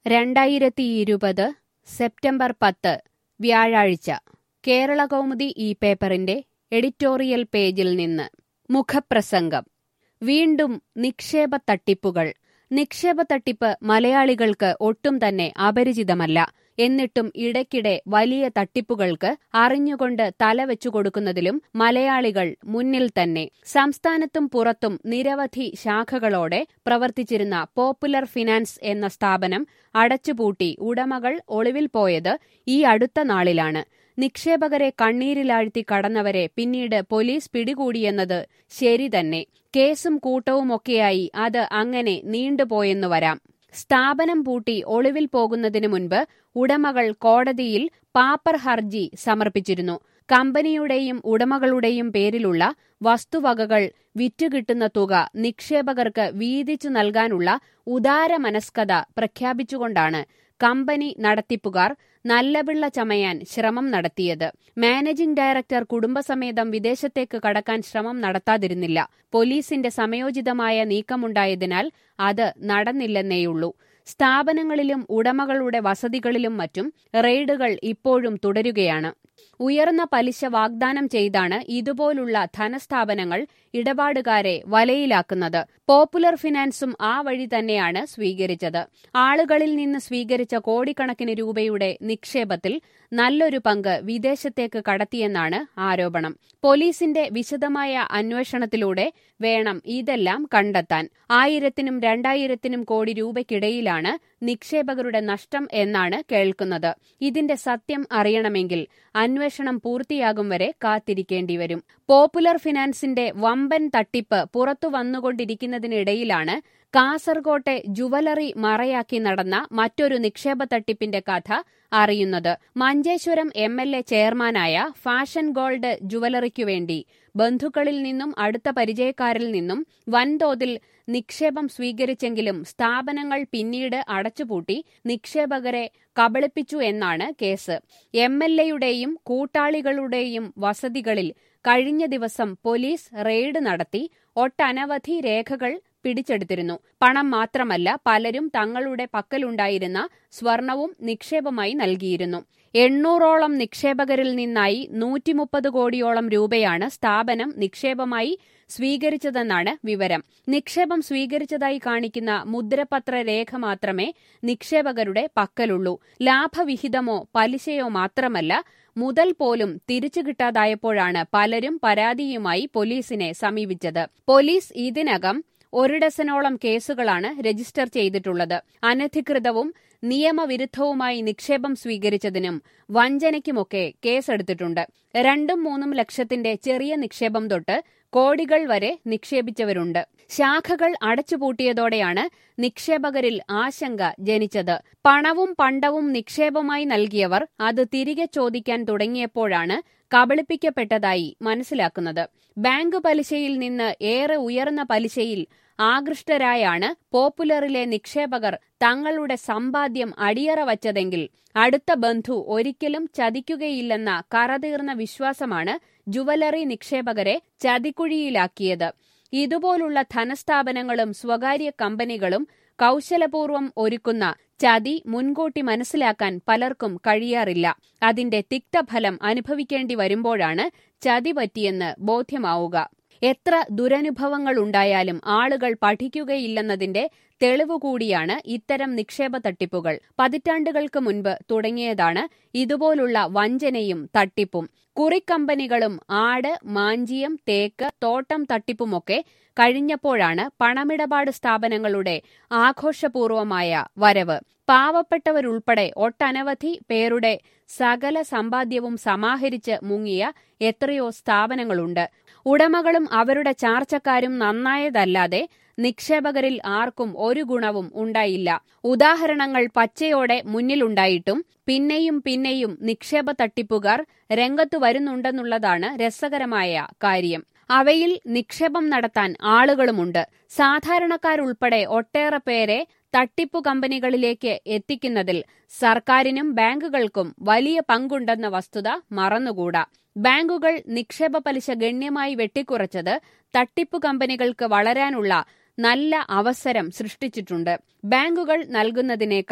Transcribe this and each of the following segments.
രണ്ടായിരത്തി ഇരുപത് സെപ്റ്റംബർ പത്ത് വ്യാഴാഴ്ച കേരളകൗമുദി ഈ പേപ്പറിന്റെ എഡിറ്റോറിയൽ പേജിൽ നിന്ന് മുഖപ്രസംഗം വീണ്ടും നിക്ഷേപ തട്ടിപ്പുകൾ നിക്ഷേപ തട്ടിപ്പ് മലയാളികൾക്ക് ഒട്ടും തന്നെ അപരിചിതമല്ല എന്നിട്ടും ഇടയ്ക്കിടെ വലിയ തട്ടിപ്പുകൾക്ക് അറിഞ്ഞുകൊണ്ട് തലവെച്ചു കൊടുക്കുന്നതിലും മലയാളികൾ മുന്നിൽ തന്നെ സംസ്ഥാനത്തും പുറത്തും നിരവധി ശാഖകളോടെ പ്രവർത്തിച്ചിരുന്ന പോപ്പുലർ ഫിനാൻസ് എന്ന സ്ഥാപനം അടച്ചുപൂട്ടി ഉടമകൾ ഒളിവിൽ പോയത് ഈ അടുത്ത നാളിലാണ് നിക്ഷേപകരെ കണ്ണീരിലാഴ്ത്തി കടന്നവരെ പിന്നീട് പോലീസ് പിടികൂടിയെന്നത് ശരി തന്നെ കേസും കൂട്ടവുമൊക്കെയായി അത് അങ്ങനെ നീണ്ടുപോയെന്നു വരാം സ്ഥാപനം പൂട്ടി ഒളിവിൽ പോകുന്നതിനു മുൻപ് ഉടമകൾ കോടതിയിൽ പാപ്പർ ഹർജി സമർപ്പിച്ചിരുന്നു കമ്പനിയുടെയും ഉടമകളുടെയും പേരിലുള്ള വസ്തുവകകൾ വിറ്റുകിട്ടുന്ന തുക നിക്ഷേപകർക്ക് വീതിച്ചു നൽകാനുള്ള ഉദാരമനസ്കത പ്രഖ്യാപിച്ചുകൊണ്ടാണ് കമ്പനി നടത്തിപ്പുകാർ നല്ലപിള്ള ചമയാൻ ശ്രമം നടത്തിയത് മാനേജിംഗ് ഡയറക്ടർ കുടുംബസമേതം വിദേശത്തേക്ക് കടക്കാൻ ശ്രമം നടത്താതിരുന്നില്ല പോലീസിന്റെ സമയോചിതമായ നീക്കമുണ്ടായതിനാൽ അത് നടന്നില്ലെന്നേയുള്ളൂ സ്ഥാപനങ്ങളിലും ഉടമകളുടെ വസതികളിലും മറ്റും റെയ്ഡുകൾ ഇപ്പോഴും തുടരുകയാണ് ഉയർന്ന പലിശ വാഗ്ദാനം ചെയ്താണ് ഇതുപോലുള്ള ധനസ്ഥാപനങ്ങൾ ഇടപാടുകാരെ വലയിലാക്കുന്നത് പോപ്പുലർ ഫിനാൻസും ആ വഴി തന്നെയാണ് സ്വീകരിച്ചത് ആളുകളിൽ നിന്ന് സ്വീകരിച്ച കോടിക്കണക്കിന് രൂപയുടെ നിക്ഷേപത്തിൽ നല്ലൊരു പങ്ക് വിദേശത്തേക്ക് കടത്തിയെന്നാണ് ആരോപണം പോലീസിന്റെ വിശദമായ അന്വേഷണത്തിലൂടെ വേണം ഇതെല്ലാം കണ്ടെത്താൻ ആയിരത്തിനും രണ്ടായിരത്തിനും കോടി രൂപയ്ക്കിടയിലാണ് നിക്ഷേപകരുടെ നഷ്ടം എന്നാണ് കേൾക്കുന്നത് ഇതിന്റെ സത്യം അറിയണമെങ്കിൽ അന്വേഷണം പൂർത്തിയാകും വരെ കാത്തിരിക്കേണ്ടിവരും പോപ്പുലർ ഫിനാൻസിന്റെ വമ്പൻ തട്ടിപ്പ് പുറത്തു വന്നുകൊണ്ടിരിക്കുന്നതിനിടയിലാണ് കാസർകോട്ടെ ജുവലറി മറയാക്കി നടന്ന മറ്റൊരു നിക്ഷേപ തട്ടിപ്പിന്റെ കഥ അറിയുന്നത് മഞ്ചേശ്വരം എം എൽ എ ചെയർമാനായ ഫാഷൻ ഗോൾഡ് ജുവലറിക്കു വേണ്ടി ബന്ധുക്കളിൽ നിന്നും അടുത്ത പരിചയക്കാരിൽ നിന്നും വൻതോതിൽ നിക്ഷേപം സ്വീകരിച്ചെങ്കിലും സ്ഥാപനങ്ങൾ പിന്നീട് അടച്ചുപൂട്ടി നിക്ഷേപകരെ കബളിപ്പിച്ചു എന്നാണ് കേസ് എം എൽ എയുടെയും കൂട്ടാളികളുടെയും വസതികളിൽ കഴിഞ്ഞ ദിവസം പോലീസ് റെയ്ഡ് നടത്തി ഒട്ടനവധി രേഖകൾ പിടിച്ചെടുത്തിരുന്നു പണം മാത്രമല്ല പലരും തങ്ങളുടെ പക്കലുണ്ടായിരുന്ന സ്വർണവും നിക്ഷേപമായി നൽകിയിരുന്നു എണ്ണൂറോളം നിക്ഷേപകരിൽ നിന്നായി നൂറ്റിമുപ്പത് കോടിയോളം രൂപയാണ് സ്ഥാപനം നിക്ഷേപമായി സ്വീകരിച്ചതെന്നാണ് വിവരം നിക്ഷേപം സ്വീകരിച്ചതായി കാണിക്കുന്ന മുദ്രപത്ര രേഖ മാത്രമേ നിക്ഷേപകരുടെ പക്കലുള്ളൂ ലാഭവിഹിതമോ പലിശയോ മാത്രമല്ല മുതൽ പോലും തിരിച്ചു കിട്ടാതായപ്പോഴാണ് പലരും പരാതിയുമായി പോലീസിനെ സമീപിച്ചത് പോലീസ് ഇതിനകം ഒരു ഡസനോളം കേസുകളാണ് രജിസ്റ്റർ ചെയ്തിട്ടുള്ളത് അനധികൃതവും നിയമവിരുദ്ധവുമായി നിക്ഷേപം സ്വീകരിച്ചതിനും വഞ്ചനയ്ക്കുമൊക്കെ കേസെടുത്തിട്ടുണ്ട് രണ്ടും മൂന്നും ലക്ഷത്തിന്റെ ചെറിയ നിക്ഷേപം തൊട്ട് കോടികൾ വരെ നിക്ഷേപിച്ചവരുണ്ട് ശാഖകൾ അടച്ചുപൂട്ടിയതോടെയാണ് നിക്ഷേപകരിൽ ആശങ്ക ജനിച്ചത് പണവും പണ്ടവും നിക്ഷേപമായി നൽകിയവർ അത് തിരികെ ചോദിക്കാൻ തുടങ്ങിയപ്പോഴാണ് കബളിപ്പിക്കപ്പെട്ടതായി മനസ്സിലാക്കുന്നത് ബാങ്ക് പലിശയിൽ നിന്ന് ഏറെ ഉയർന്ന പലിശയിൽ ആകൃഷ്ടരായാണ് പോപ്പുലറിലെ നിക്ഷേപകർ തങ്ങളുടെ സമ്പാദ്യം അടിയറ വച്ചതെങ്കിൽ അടുത്ത ബന്ധു ഒരിക്കലും ചതിക്കുകയില്ലെന്ന കറതീർന്ന വിശ്വാസമാണ് ജുവലറി നിക്ഷേപകരെ ചതിക്കുഴിയിലാക്കിയത് ഇതുപോലുള്ള ധനസ്ഥാപനങ്ങളും സ്വകാര്യ കമ്പനികളും കൗശലപൂർവ്വം ഒരുക്കുന്ന ചതി മുൻകൂട്ടി മനസ്സിലാക്കാൻ പലർക്കും കഴിയാറില്ല അതിന്റെ തിക്തഫലം അനുഭവിക്കേണ്ടി വരുമ്പോഴാണ് ചതി പറ്റിയെന്ന് ബോധ്യമാവുക എത്ര ദുരനുഭവങ്ങളുണ്ടായാലും ആളുകൾ പഠിക്കുകയില്ലെന്നതിന്റെ തെളിവ് കൂടിയാണ് ഇത്തരം നിക്ഷേപ തട്ടിപ്പുകൾ പതിറ്റാണ്ടുകൾക്ക് മുൻപ് തുടങ്ങിയതാണ് ഇതുപോലുള്ള വഞ്ചനയും തട്ടിപ്പും കുറിക്കമ്പനികളും ആട് മാഞ്ചിയം തേക്ക് തോട്ടം തട്ടിപ്പുമൊക്കെ കഴിഞ്ഞപ്പോഴാണ് പണമിടപാട് സ്ഥാപനങ്ങളുടെ ആഘോഷപൂർവമായ വരവ് പാവപ്പെട്ടവരുൾപ്പെടെ ഒട്ടനവധി പേരുടെ സകല സമ്പാദ്യവും സമാഹരിച്ച് മുങ്ങിയ എത്രയോ സ്ഥാപനങ്ങളുണ്ട് ഉടമകളും അവരുടെ ചാർച്ചക്കാരും നന്നായതല്ലാതെ നിക്ഷേപകരിൽ ആർക്കും ഒരു ഗുണവും ഉണ്ടായില്ല ഉദാഹരണങ്ങൾ പച്ചയോടെ മുന്നിലുണ്ടായിട്ടും പിന്നെയും പിന്നെയും നിക്ഷേപ തട്ടിപ്പുകാർ രംഗത്തു വരുന്നുണ്ടെന്നുള്ളതാണ് രസകരമായ കാര്യം അവയിൽ നിക്ഷേപം നടത്താൻ ആളുകളുമുണ്ട് സാധാരണക്കാരുൾപ്പെടെ ഒട്ടേറെ പേരെ തട്ടിപ്പു കമ്പനികളിലേക്ക് എത്തിക്കുന്നതിൽ സർക്കാരിനും ബാങ്കുകൾക്കും വലിയ പങ്കുണ്ടെന്ന വസ്തുത മറന്നുകൂടാ ബാങ്കുകൾ നിക്ഷേപ പലിശ ഗണ്യമായി വെട്ടിക്കുറച്ചത് തട്ടിപ്പു കമ്പനികൾക്ക് വളരാനുള്ള നല്ല അവസരം സൃഷ്ടിച്ചിട്ടുണ്ട് ബാങ്കുകൾ നൽകുന്നതിനേക്കാൾ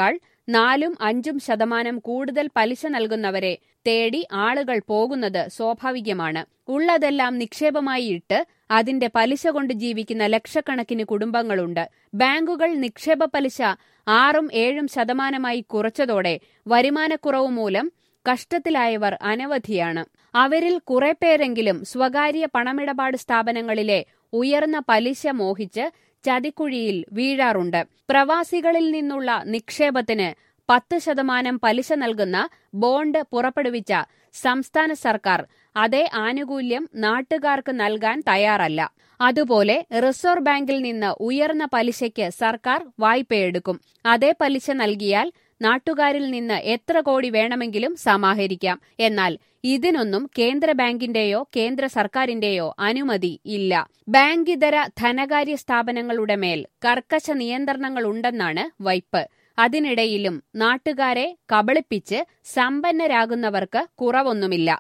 നാലും അഞ്ചും ശതമാനം കൂടുതൽ പലിശ നൽകുന്നവരെ തേടി ആളുകൾ പോകുന്നത് സ്വാഭാവികമാണ് ഉള്ളതെല്ലാം നിക്ഷേപമായി ഇട്ട് അതിന്റെ പലിശ കൊണ്ട് ജീവിക്കുന്ന ലക്ഷക്കണക്കിന് കുടുംബങ്ങളുണ്ട് ബാങ്കുകൾ നിക്ഷേപ പലിശ ആറും ഏഴും ശതമാനമായി കുറച്ചതോടെ വരുമാനക്കുറവ് മൂലം കഷ്ടത്തിലായവർ അനവധിയാണ് അവരിൽ കുറെ പേരെങ്കിലും സ്വകാര്യ പണമിടപാട് സ്ഥാപനങ്ങളിലെ ഉയർന്ന പലിശ മോഹിച്ച് ചതിക്കുഴിയിൽ വീഴാറുണ്ട് പ്രവാസികളിൽ നിന്നുള്ള നിക്ഷേപത്തിന് പത്ത് ശതമാനം പലിശ നൽകുന്ന ബോണ്ട് പുറപ്പെടുവിച്ച സംസ്ഥാന സർക്കാർ അതേ ആനുകൂല്യം നാട്ടുകാർക്ക് നൽകാൻ തയ്യാറല്ല അതുപോലെ റിസർവ് ബാങ്കിൽ നിന്ന് ഉയർന്ന പലിശയ്ക്ക് സർക്കാർ വായ്പയെടുക്കും അതേ പലിശ നൽകിയാൽ നാട്ടുകാരിൽ നിന്ന് എത്ര കോടി വേണമെങ്കിലും സമാഹരിക്കാം എന്നാൽ ഇതിനൊന്നും കേന്ദ്ര ബാങ്കിന്റെയോ കേന്ദ്ര സർക്കാരിന്റെയോ അനുമതി ഇല്ല ബാങ്കിതര ധനകാര്യ സ്ഥാപനങ്ങളുടെ മേൽ കർക്കശ നിയന്ത്രണങ്ങളുണ്ടെന്നാണ് വൈപ്പ് അതിനിടയിലും നാട്ടുകാരെ കബളിപ്പിച്ച് സമ്പന്നരാകുന്നവർക്ക് കുറവൊന്നുമില്ല